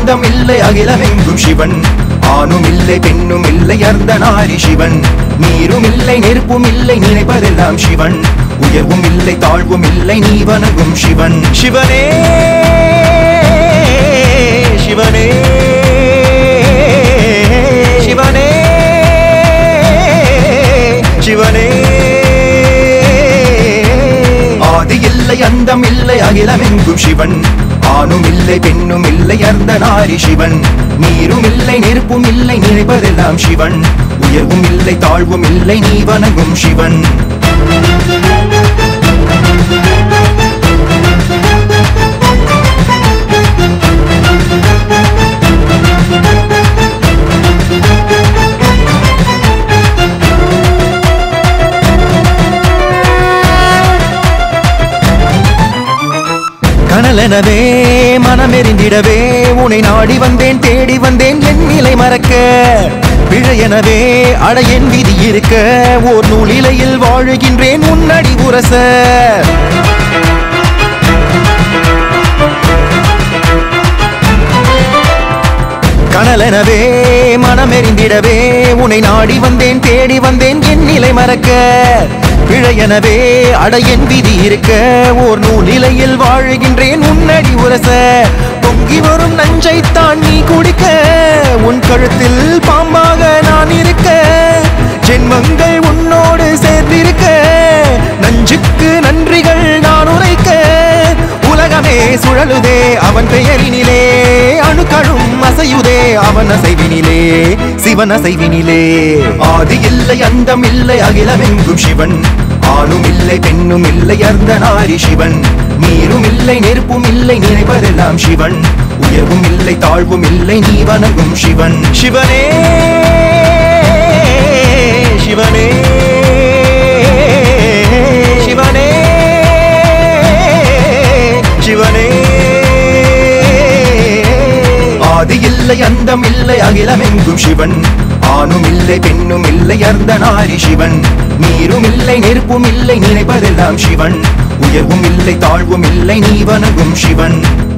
அந்தம் இல்லை அகிலமெங்கும் சிவன் ஆணும் இல்லை பெண்ணும் இல்லை அர்த்த நாரி சிவன் நீரும் இல்லை நெருப்பும் இல்லை நினைப்பதெல்லாம் சிவன் உயர்வும் இல்லை தாழ்வும் இல்லை நீ வணங்கும் சிவன் சிவனே சிவனே சிவனே சிவனே ஆதி இல்லை அந்தம் இல்லை அகிலமெங்கும் சிவன் ஆணும் இல்லை பெண்ணும் இல்லை அர்த்த நாரி சிவன் நீரும் இல்லை நெருப்பும் இல்லை நினைப்பதெல்லாம் சிவன் உயர்வும் இல்லை தாழ்வும் இல்லை நீ வணங்கும் சிவன் கனலெனவே மனமெறிந்திடவே உன்னை நாடி வந்தேன் தேடி வந்தேன் என் நிலை மறக்க பிழையெனவே அட என் விதி இருக்க ஓர் நூலிலையில் வாழுகின்றேன் உன்னடி உரச கனலெனவே மனமெறிந்திடவே உன்னை நாடி வந்தேன் தேடி வந்தேன் என் நிலை மறக்க பிழையெனவே அட என் விதி இருக்க ஓர் நூலிலையில் வாழுகின்றேன் உன்னடி உரச பொங்கி வரும் நஞ்சைத்தான் நீ குடிக்க உன் கழுத்தில் பாம்பாக நான் இருக்க ஜென்மங்கள் உன்னோடு சேர்ந்திருக்க நஞ்சுக்கு நன்றிகள் நான் உரைக்க உலகமே சுழலுதே அவன் பெயரினிலே அணுக்களும் அசையுதே அவன் அசைவினிலே சிவன் அசைவினிலே ஆதி இல்லை அந்தம் இல்லை அகிலமெங்கும் சிவன் ஆணும் இல்லை பெண்ணும் இல்லை அர்த்த நாரி சிவன் நீரும் இல்லை நெருப்பும் இல்லை நினைப்பதெல்லாம் சிவன் உயர்வும் இல்லை தாழ்வும் இல்லை நீ வணங்கும் சிவன் சிவனே சிவனே சிவனே சிவனே ஆதி இல்லை அந்தம் இல்லை அகிலமெங்கும் சிவன் ஆணும் இல்லை பெண்ணும் இல்லை அர்த்த நாரி சிவன் நீரும் இல்லை நெருப்பும் இல்லை நினைப்பதெல்லாம் சிவன் உயர்வும் இல்லை தாழ்வும் இல்லை நீ வணங்கும் சிவன்